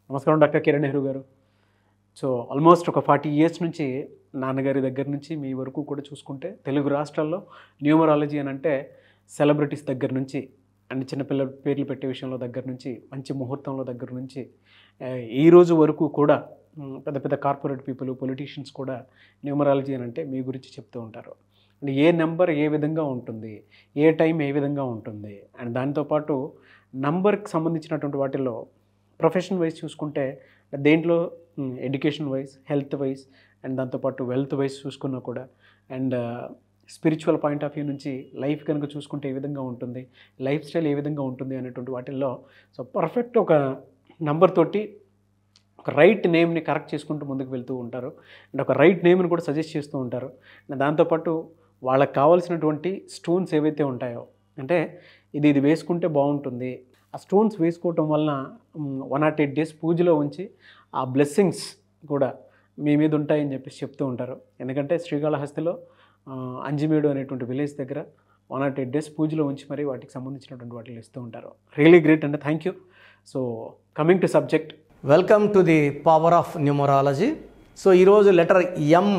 నమస్కారం డాక్టర్ కిరణ్ నెహ్రూ గారు so almost ఒక ఫార్టీ ఇయర్స్ నుంచి నాన్నగారి దగ్గర నుంచి మీ వరకు కూడా చూసుకుంటే తెలుగు రాష్ట్రాల్లో న్యూమరాలజీ అని అంటే సెలబ్రిటీస్ దగ్గర నుంచి అండ్ చిన్నపిల్లల పేర్లు పెట్టే విషయంలో దగ్గర నుంచి మంచి ముహూర్తంలో దగ్గర నుంచి ఆ, ఈ రోజు వరకు కూడా మ్, పెద్ద పెద్ద కార్పొరేట్ పీపుల్ పొలిటీషియన్స్ కూడా న్యూమరాలజీ అని అంటే మీ గురించి చెప్తూ ఉంటారు అండ్ ఏ నెంబర్ ఏ విధంగా ఉంటుంది ఏ టైం ఏ విధంగా ఉంటుంది అండ్ దాంతోపాటు నంబర్కి సంబంధించినటువంటి వాటిల్లో ప్రొఫెషన్ వైజ్ చూసుకుంటే దేంట్లో education wise health wise and దాంతోపాటు వెల్త్ వైజ్ చూసుకున్నా కూడా and spiritual point of view నుంచి లైఫ్ కనుక చూసుకుంటే ఏ విధంగా ఉంటుంది లైఫ్ స్టైల్ ఏ విధంగా ఉంటుంది అనేటువంటి వాటిల్లో సో పర్ఫెక్ట్ ఒక నంబర్ తోటి ఒక రైట్ నేమ్ని కరెక్ట్ చేసుకుంటూ ముందుకు వెళ్తూ ఉంటారు అండ్ ఒక రైట్ నేమ్ని కూడా సజెస్ట్ చేస్తూ ఉంటారు అండ్ దాంతోపాటు వాళ్ళకి కావాల్సినటువంటి స్టోన్స్ ఏవైతే ఉంటాయో అంటే ఇది ఇది వేసుకుంటే బాగుంటుంది ఆ స్టోన్స్ వేసుకోవటం వలన వన్ నాట్ ఎయిట్ డేస్ పూజలో ఉంచి ఆ బ్లెస్సింగ్స్ కూడా మీ మీద ఉంటాయని చెప్పేసి చెప్తూ ఉంటారు ఎందుకంటే శ్రీకాళహస్తిలో ఆ, అంజిమేడు అనేటువంటి విలేజ్ దగ్గర వన్ నాట్ ఎయిట్ డేస్ పూజలో ఉంచి మరి వాటికి సంబంధించినటువంటి వాటిని ఇస్తూ ఉంటారు రియలీ గ్రేట్ అండి thank you so coming to subject welcome to the power of numerology so ఈరోజు లెటర్ ఎం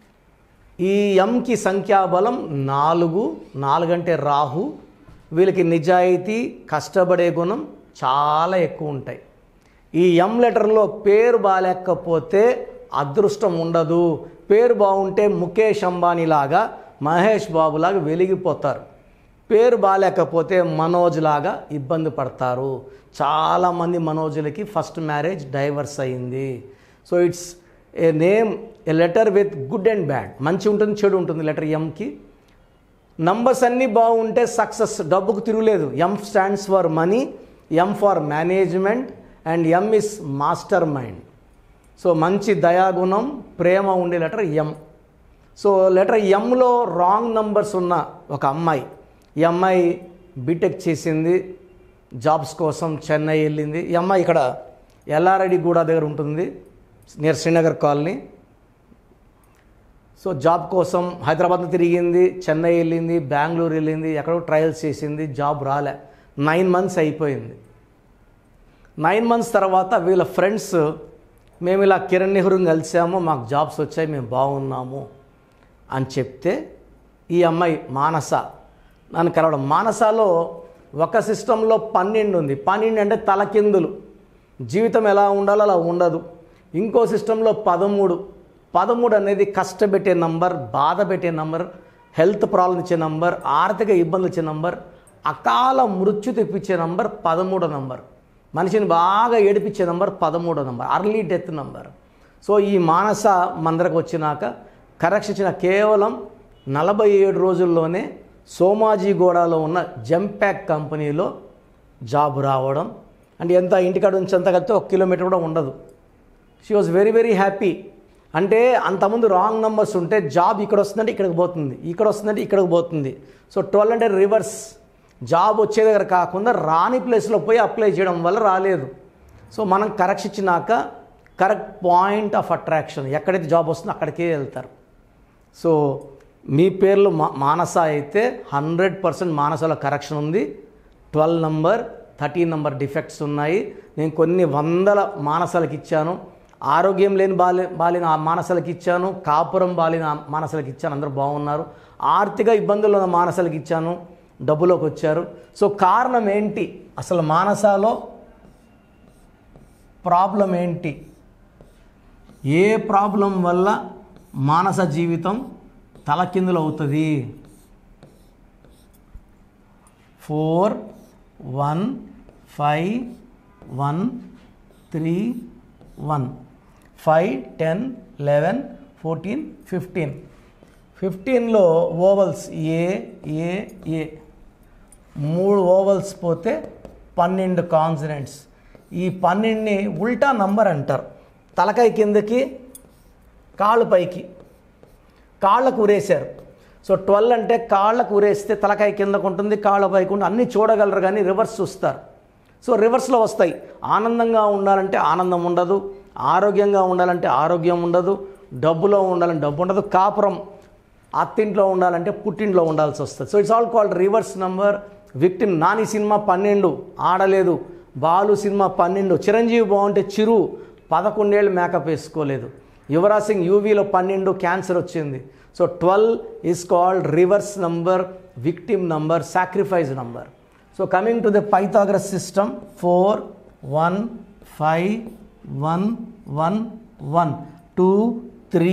ఈ ఎంకి సంఖ్యాబలం నాలుగు నాలుగంటే రాహు వీళ్ళకి నిజాయితీ కష్టపడే గుణం చాలా ఎక్కువ ఉంటాయి ఈ ఎం లెటర్లో పేరు బాగాలేకపోతే అదృష్టం ఉండదు పేరు బాగుంటే ముఖేష్ అంబానీ లాగా మహేష్ బాబు లాగా వెలిగిపోతారు పేరు బాగాలేకపోతే మనోజ్ లాగా ఇబ్బంది పడతారు చాలామంది మనోజులకి ఫస్ట్ మ్యారేజ్ డైవర్స్ అయింది so it's a name a letter with good and bad మంచి ఉంటుంది చెడు ఉంటుంది లెటర్ ఎంకి నంబర్స్ అన్నీ బాగుంటే సక్సెస్ డబ్బుకు తిరుగులేదు M stands for money M for management and M is master mind so మంచి దయాగుణం ప్రేమ ఉండే లెటర్ ఎం సో లెటర్ ఎంలో రాంగ్ నంబర్స్ ఉన్న ఒక అమ్మాయి ఈ అమ్మాయి బీటెక్ చేసింది జాబ్స్ కోసం చెన్నై వెళ్ళింది ఈ అమ్మాయి ఇక్కడ ఎల్లారెడ్డి గూడ దగ్గర ఉంటుంది near Srinagar colony so job కోసం హైదరాబాద్ తిరిగింది చెన్నై వెళ్ళింది బెంగళూరు వెళ్ళింది ఎక్కడో ట్రయల్స్ చేసింది జాబ్ రాలే నైన్ మంత్స్ అయిపోయింది నైన్ మంత్స్ తర్వాత వీళ్ళ ఫ్రెండ్స్ మేము ఇలా కిరణ్ నెహ్రూని కలిసాము మాకు జాబ్స్ వచ్చాయి మేము బాగున్నాము అని చెప్తే ఈ అమ్మాయి మానస నన్ను కలవడం మానసలో ఒక సిస్టంలో పన్నెండు ఉంది పన్నెండు అంటే తలకిందులు జీవితం ఎలా ఉండాలో అలా ఉండదు ఇంకో సిస్టంలో పదమూడు పదమూడు అనేది కష్టపెట్టే నంబర్ బాధ పెట్టే నంబర్ హెల్త్ ప్రాబ్లం ఇచ్చే నంబర్ ఆర్థిక ఇబ్బందులు ఇచ్చే నంబర్ అకాల మృత్యు తెప్పించే నంబర్ పదమూడో నంబర్ మనిషిని బాగా ఏడిపించే నంబర్ పదమూడో number early death number so ఈ మానస మందరకు వచ్చినాక కరెక్షన్ ఇచ్చిన కేవలం నలభై ఏడు రోజుల్లోనే సోమాజిగూడలో ఉన్న జంప్యాక్ కంపెనీలో జాబ్ రావడం అంటే ఎంత ఇంటికాడ నుంచి అంత కలిపితే ఒక కిలోమీటర్ కూడా ఉండదు she was very very happy అంటే అంతకుముందు రాంగ్ నెంబర్స్ ఉంటే జాబ్ ఇక్కడ వస్తుందంటే ఇక్కడికి పోతుంది ఇక్కడ వస్తుందంటే ఇక్కడికి పోతుంది సో ట్వెల్వ్ అంటే రివర్స్ జాబ్ వచ్చే దగ్గర కాకుండా రాని ప్లేస్లో పోయి అప్లై చేయడం వల్ల రాలేదు సో మనం కరెక్ట్ ఇచ్చినాక కరెక్ట్ పాయింట్ ఆఫ్ అట్రాక్షన్ ఎక్కడైతే జాబ్ వస్తుందో అక్కడికే వెళ్తారు సో మీ పేర్లు మా మానస అయితే హండ్రెడ్ పర్సెంట్ మానసలో కరెక్షన్ ఉంది twelve number thirteen number defects ఉన్నాయి నేను కొన్ని వందల మానసాలకు ఇచ్చాను ఆరోగ్యం లేని బాలే బాలిన ఆ మానసాలకు ఇచ్చాను కాపురం బాలిన ఆ మానసాలకు ఇచ్చాను అందరూ బాగున్నారు ఆర్థిక ఇబ్బందులు ఉన్న మానసాలకు ఇచ్చాను డబ్బులోకి వచ్చారు సో కారణం ఏంటి అసలు మానసాలో ప్రాబ్లం ఏంటి ఏ ప్రాబ్లం వల్ల మానస జీవితం తలకిందులు అవుతుంది four one five one three one five ten eleven fourteen fifteen ఫిఫ్టీన్లో ఓవల్స్ ఏ ఏ ఏ మూడు ఓవల్స్ పోతే పన్నెండు కాన్సనెంట్స్ ఈ పన్నెండుని ఉల్టా నంబర్ అంటారు తలకాయ కిందకి కాళ్ళు పైకి కాళ్ళకు ఉరేశారు సో ట్వెల్వ్ అంటే కాళ్ళకు ఉరేస్తే తలకాయ కిందకు ఉంటుంది కాళ్ళ పైకి ఉంటుంది అన్నీ చూడగలరు కానీ రివర్స్ చూస్తారు సో రివర్స్లో వస్తాయి ఆనందంగా ఉండాలంటే ఆనందం ఉండదు ఆరోగ్యంగా ఉండాలంటే ఆరోగ్యం ఉండదు డబ్బులో ఉండాలంటే డబ్బు ఉండదు కాపురం అత్తింట్లో ఉండాలంటే పుట్టింట్లో ఉండాల్సి వస్తుంది so it's all called reverse number victim Nani cinema పన్నెండు ఆడలేదు బాలు సినిమా పన్నెండు చిరంజీవి బాగుంటే చిరు పదకొండేళ్ళు మేకప్ వేసుకోలేదు యువరాజ్ సింగ్ యూవీలో పన్నెండు క్యాన్సర్ వచ్చింది so twelve is called reverse number victim number sacrifice number so coming to the Pythagoras system four one five one one one two three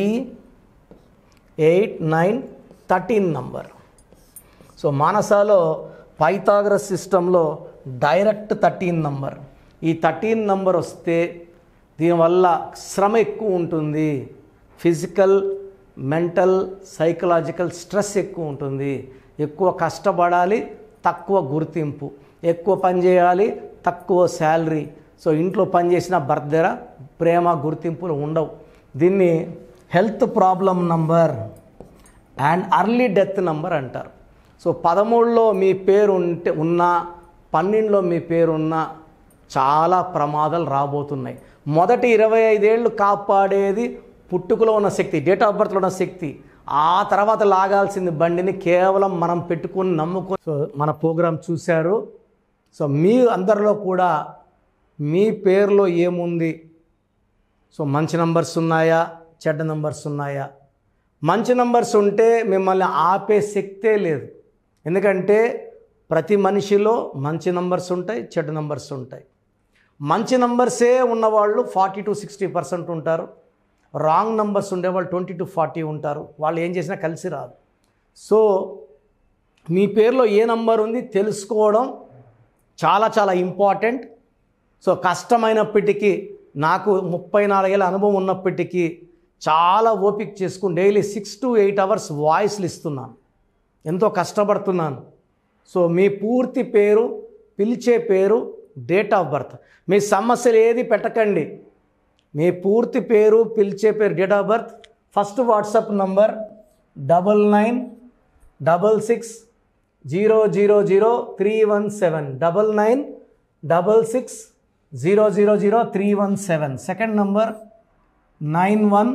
eight nine thirteen number so మానసాలో Pythagoras సిస్టంలో direct thirteen number ఈ thirteen number వస్తే దీనివల్ల శ్రమ ఎక్కువ ఉంటుంది physical mental psychological stress ఎక్కువ ఉంటుంది ఎక్కువ కష్టపడాలి తక్కువ గుర్తింపు ఎక్కువ పని చేయాలి తక్కువ శాలరీ సో ఇంట్లో పని చేసిన భర్త దగ్గర ప్రేమ గుర్తింపులు ఉండవు దీన్ని health problem number and early death number అంటారు సో పదమూడులో మీ పేరు ఉంటే ఉన్నా పన్నెండులో మీ పేరు ఉన్నా చాలా ప్రమాదాలు రాబోతున్నాయి మొదటి ఇరవై ఐదేళ్ళు కాపాడేది పుట్టుకలో ఉన్న శక్తి డేట్ ఆఫ్ బర్త్లో ఉన్న శక్తి ఆ తర్వాత లాగాల్సింది బండిని కేవలం మనం పెట్టుకుని నమ్ముకొని సో మన ప్రోగ్రాం చూశారు సో మీ అందరిలో కూడా మీ పేరులో ఏముంది సో మంచి నంబర్స్ ఉన్నాయా చెడ్డ నంబర్స్ ఉన్నాయా మంచి నంబర్స్ ఉంటే మిమ్మల్ని ఆపే శక్తే లేదు ఎందుకంటే ప్రతి మనిషిలో మంచి నంబర్స్ ఉంటాయి చెడ్డ నంబర్స్ ఉంటాయి మంచి నంబర్సే ఉన్నవాళ్ళు ఫార్టీ టు సిక్స్టీ పర్సెంట్ ఉంటారు రాంగ్ నంబర్స్ ఉండేవాళ్ళు ట్వంటీ టు ఫార్టీ ఉంటారు వాళ్ళు ఏం చేసినా కలిసి రాదు సో మీ పేరులో ఏ నంబర్ ఉంది తెలుసుకోవడం చాలా చాలా ఇంపార్టెంట్ సో కష్టమైనప్పటికీ నాకు ముప్పై నాలుగేళ్ళ అనుభవం ఉన్నప్పటికీ చాలా ఓపిక చేసుకుని daily six to eight hours వాయిస్లు ఇస్తున్నాను ఎంతో కష్టపడుతున్నాను సో మీ పూర్తి పేరు పిలిచే పేరు డేట్ ఆఫ్ బర్త్ మీ సమస్యలు ఏది పెట్టకండి మీ పూర్తి పేరు పిలిచే పేరు date of birth first WhatsApp number double nine double six zero zero zero three one seven double nine double six zero zero zero three one seven second number nine one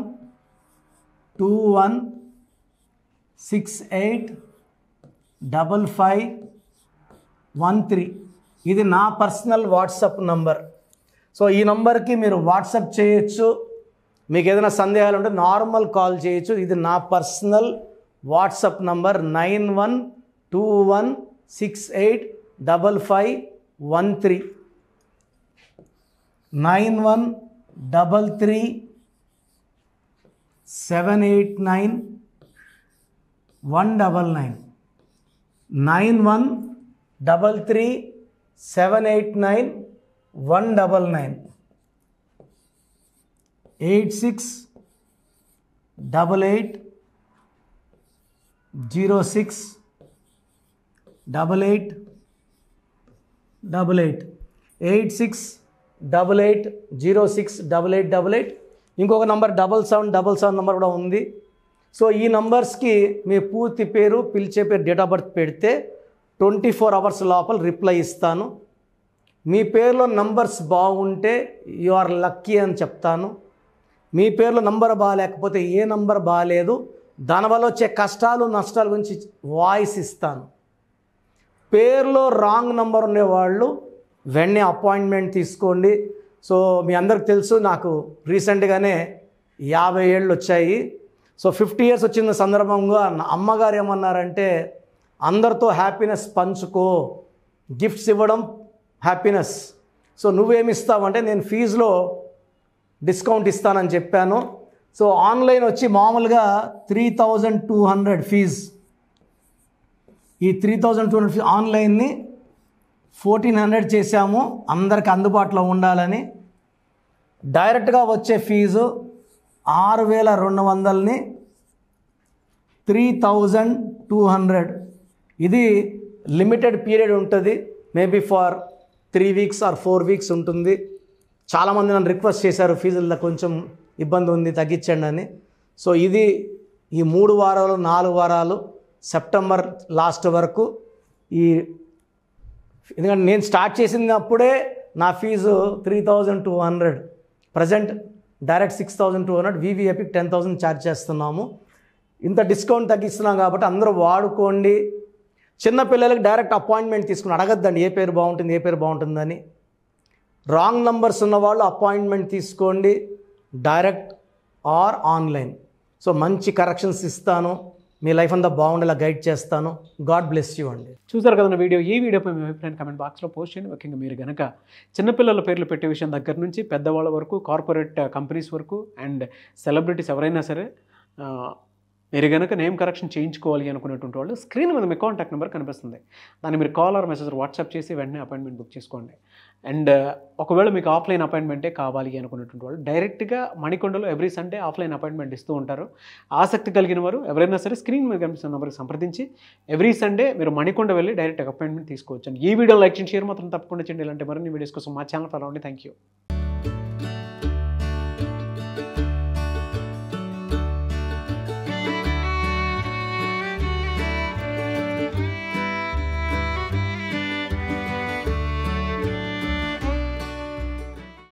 two one six eight double five one three ఇది నా personal WhatsApp number so ఈ నంబర్కి మీరు WhatsApp చేయొచ్చు మీకు ఏదైనా సందేహాలు ఉంటే నార్మల్ కాల్ చేయొచ్చు ఇది నా personal WhatsApp number nine one two one six eight double five one three nine one double three seven eight nine one double nine nine one double three seven eight nine one double nine eight six double eight zero six double eight double eight eight six double eight zero six double eight double eight ఇంకొక number double seven double seven number కూడా ఉంది so ఈ నంబర్స్కి మీ పూర్తి పేరు పిలిచే పేరు date of birth పెడితే twenty four hours లోపల రిప్లై ఇస్తాను మీ పేరులో నంబర్స్ బాగుంటే యు ఆర్ లక్కీ అని చెప్తాను మీ పేరులో నంబర్ బాగాలేకపోతే ఏ నంబర్ బాగాలేదు దానివల్ల వచ్చే కష్టాలు నష్టాల గురించి వాయిస్ ఇస్తాను పేరులో రాంగ్ నంబర్ ఉండేవాళ్ళు వెంటనే అపాయింట్మెంట్ తీసుకోండి సో మీ అందరికి తెలుసు నాకు రీసెంట్గానే యాభై ఏళ్ళు వచ్చాయి సో ఫిఫ్టీ ఇయర్స్ వచ్చిన సందర్భంగా నా అమ్మగారు ఏమన్నారంటే అందరితో హ్యాపీనెస్ పంచుకో గిఫ్ట్స్ ఇవ్వడం హ్యాపీనెస్ సో నువ్వేమి ఇస్తావంటే నేను ఫీజులో డిస్కౌంట్ ఇస్తానని చెప్పాను సో ఆన్లైన్ వచ్చి మామూలుగా three thousand two hundred fees ఈ three thousand two hundred fee ఆన్లైన్ని ఫోర్టీన్ హండ్రెడ్ చేశాము అందరికి అందుబాటులో ఉండాలని డైరెక్ట్గా వచ్చే ఫీజు ఆరు వేల రెండు వందలని త్రీ థౌజండ్ టూ హండ్రెడ్ ఇది లిమిటెడ్ పీరియడ్ ఉంటుంది maybe for three weeks or four weeks ఉంటుంది చాలామంది నన్ను రిక్వెస్ట్ చేశారు ఫీజుల్లో కొంచెం ఇబ్బంది ఉంది తగ్గించండి అని సో ఇది ఈ మూడు వారాలు నాలుగు వారాలు సెప్టెంబర్ లాస్ట్ వరకు ఈ ఎందుకంటే నేను స్టార్ట్ చేసినప్పుడే నా fees three thousand two hundred present direct six thousand two hundred వీవీఐపీకి టెన్ థౌసండ్ ఛార్జ్ చేస్తున్నాము ఇంత డిస్కౌంట్ తగ్గిస్తున్నాం కాబట్టి అందరూ వాడుకోండి చిన్న పిల్లలకి డైరెక్ట్ అపాయింట్మెంట్ తీసుకుని అడగద్దండి ఏ పేరు బాగుంటుంది ఏ పేరు బాగుంటుందని రాంగ్ నంబర్స్ ఉన్న వాళ్ళు అపాయింట్మెంట్ తీసుకోండి డైరెక్ట్ ఆర్ ఆన్లైన్ సో మంచి కరెక్షన్స్ ఇస్తాను మీ లైఫ్ అంతా బాగుండేలా గైడ్ చేస్తాను గాడ్ బ్లెస్ యూ అండి చూసారు కదా నా వీడియో ఈ వీడియోపై మీ అభిప్రాయం కమెంట్ బాక్స్లో పోస్ట్ చేయండి ముఖ్యంగా మీరు కనుక చిన్నపిల్లల పేర్లు పెట్టే విషయం దగ్గర నుంచి పెద్దవాళ్ళ వరకు కార్పొరేట్ కంపెనీస్ వరకు అండ్ సెలబ్రిటీస్ ఎవరైనా సరే ఆ, మీరు కనుక నేమ్ కరెక్షన్ చేయించుకోవాలి అనుకునేటువంటి వాళ్ళు స్క్రీన్ మీద మీ కాంటాక్ట్ నెంబర్ కనిపిస్తుంది దాన్ని మీరు కాల్ ఆర్ మెసేజ్ వాట్సాప్ చేసి వెంటనే అపాయింట్మెంట్ బుక్ చేసుకోండి అండ్ ఒకవేళ మీకు ఆఫ్లైన్ అపాయింట్మెంటే కావాలి అనుకునేటువంటి వాళ్ళు డైరెక్ట్గా మణికొండలో ఎవ్రీ సండే ఆఫ్లైన్ అపాయింట్మెంట్ ఇస్తూ ఉంటారు ఆసక్తి కలిగిన వారు ఎవరైనా సరే స్క్రీన్ మీద కనిపిస్తున్న నెంబర్కి సంప్రదించి ఎవ్రీ సండే మీరు మణికొండ వెళ్ళి డైరెక్ట్ అపాయింట్మెంట్ తీసుకోవచ్చు ఈ వీడియో లైక్ చేయండి షేర్ మాత్రం తప్పకుండా చేయండి ఇలాంటి మరిన్ని వీడియోస్ కోసం మా ఛానల్ ఫాలో అవ్వండి థ్యాంక్ యూ